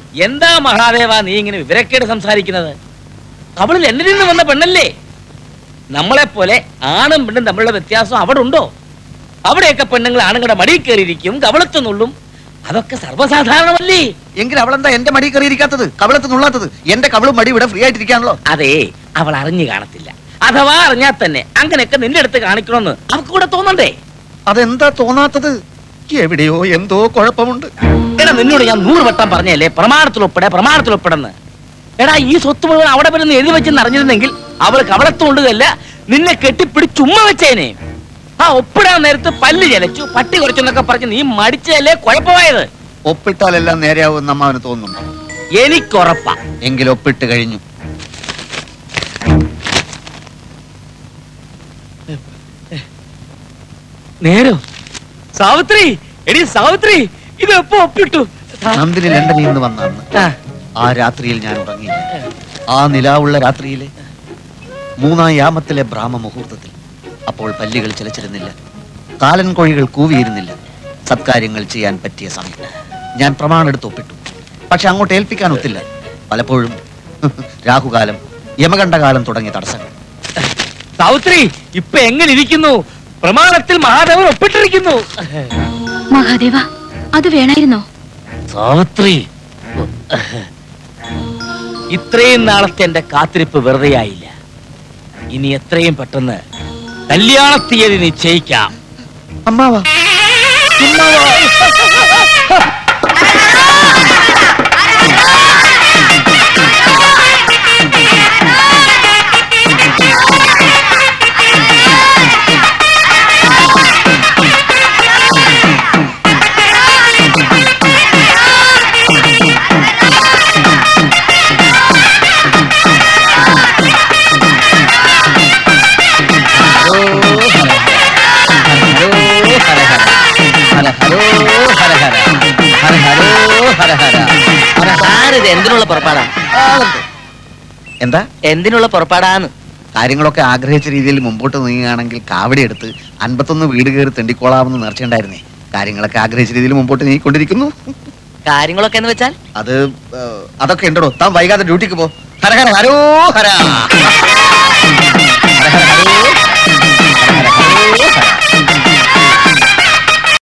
എന്താ മഹാദേവ നീ ഇങ്ങനെ വിവരക്കേട് സംസാരിക്കുന്നത് അവളിൽ എന്നിൽ നിന്ന് വന്ന പെണ്ണല്ലേ നമ്മളെ പോലെ ആണും പെണ്ണും തമ്മിലുള്ള വ്യത്യാസം അവിടെ ഉണ്ടോ അവിടെയൊക്കെ പെണ്ണുങ്ങൾ ആണുങ്ങളുടെ മടിയിൽ കയറിയിരിക്കും കവളത്ത് നുള്ളും അതൊക്കെ സർവ്വസാധാരണമല്ലേ എങ്കിൽ അവളെന്താ എന്റെ മടി കയറിയിരിക്കാത്തത് കവളത്ത് നുള്ളാത്തത് എന്റെ കവളും മടി ഇവിടെ ഫ്രീ ആയിട്ടിരിക്കാണല്ലോ അതെ അവൾ അറിഞ്ഞു കാണത്തില്ല അഥവാ അറിഞ്ഞാൽ തന്നെ അങ്ങനെയൊക്കെ നിന്റെ അടുത്ത് കാണിക്കണമെന്ന് അവൾക്ക് കൂടെ തോന്നണ്ടേ അതെന്താ തോന്നാത്തത് എവിടെയോ എന്തോ കുഴപ്പമുണ്ട് എടാ നിന്നോട് ഞാൻ നൂറ് വട്ടം പറഞ്ഞല്ലേ പ്രമാണത്തിൽ ഒപ്പിടെ പ്രമാണത്തിൽ ഒപ്പിടെന്ന് എടാ ഈ സ്വത്ത് മുഴുവൻ അവിടെ വരുന്ന എഴുതി വെച്ചെന്ന് അറിഞ്ഞിരുന്നെങ്കിൽ അവൾ കവളത്തുകൊണ്ടുകയല്ല നിന്നെ കെട്ടിപ്പിടിച്ച് ഉമ്മ വെച്ചേനെ ആ ഒപ്പിടാൻ നേരത്ത് പല്ല് ചലച്ചു പട്ടി കുറച്ചെന്നൊക്കെ പറഞ്ഞ് നീ മടിച്ചതല്ലേ കുഴപ്പമായത് ഒപ്പിട്ടാലെല്ലാം നേരെയാവും അമ്മാവന് തോന്നുന്നു എനിക്കുറപ്പാ എങ്കിൽ ഒപ്പിട്ട് കഴിഞ്ഞു നേരോ സാവിത്രി എടി സാവിത്രി ഇത് എപ്പോ ഒപ്പിട്ടു നന്ദിനി ലണ്ടനിൽ നിന്ന് വന്ന അന്ന് ആ, ആ രാത്രിയിൽ ഞാൻ ഉറങ്ങിയില്ല ആ നിലാവുള്ള രാത്രിയിലെ മൂന്നാം യാമത്തിലെ ബ്രാഹ്മ മുഹൂർത്തത്തിൽ അപ്പോൾ പല്ലികൾ ചിലച്ചിരുന്നില്ല കാലൻ കോഴികൾ കൂവിയിരുന്നില്ല സത്കാര്യങ്ങൾ ചെയ്യാൻ പറ്റിയ സമയം ഞാൻ പ്രമാണെടുത്ത് ഒപ്പിട്ടു പക്ഷെ അങ്ങോട്ട് ഏൽപ്പിക്കാൻ ഒത്തില്ല പലപ്പോഴും രാഹുകാലം യമകണ്ഠകാലം തുടങ്ങിയ തടസ്സങ്ങൾ സാവിത്രി ഇപ്പൊ എങ്ങനെ ഇരിക്കുന്നു പ്രമാണത്തിൽ മഹാദേവൻ ഒപ്പിട്ടിരിക്കുന്നു മഹാദേവ അത് വേണായിരുന്നോ സാവിത്രി ഇത്രയും നാളത്തെ എന്റെ കാത്തിരിപ്പ് വെറുതെയായില്ല ഇനി എത്രയും പെട്ടെന്ന് കല്യാണ തീയതി നിശ്ചയിക്കാം അമ്മാവാ സാറിത് എന്തിനുള്ള പുറപ്പാടാ എന്താ എന്തിനുള്ള പുറപ്പാടാന്ന് കാര്യങ്ങളൊക്കെ ആഗ്രഹിച്ച രീതിയിൽ മുമ്പോട്ട് നീങ്ങുകയാണെങ്കിൽ കാവടി എടുത്ത് അൻപത്തൊന്ന് വീട് കയറി തെണ്ടിക്കോളാമെന്ന് നേർച്ചയുണ്ടായിരുന്നേ കാര്യങ്ങളൊക്കെ ആഗ്രഹിച്ച രീതിയിൽ മുമ്പോട്ട് നീങ്ങിക്കൊണ്ടിരിക്കുന്നു കാര്യങ്ങളൊക്കെ എന്ന് വെച്ചാൽ അത് ഏഹ്, അതൊക്കെ ഉണ്ടോ താൻ വൈകാതെ ഡ്യൂട്ടിക്ക് പോ ഹര ഹര ഹരോ ഹര ഹര ഹര ഹരോ ഹര ഹര ഹരോ ഹര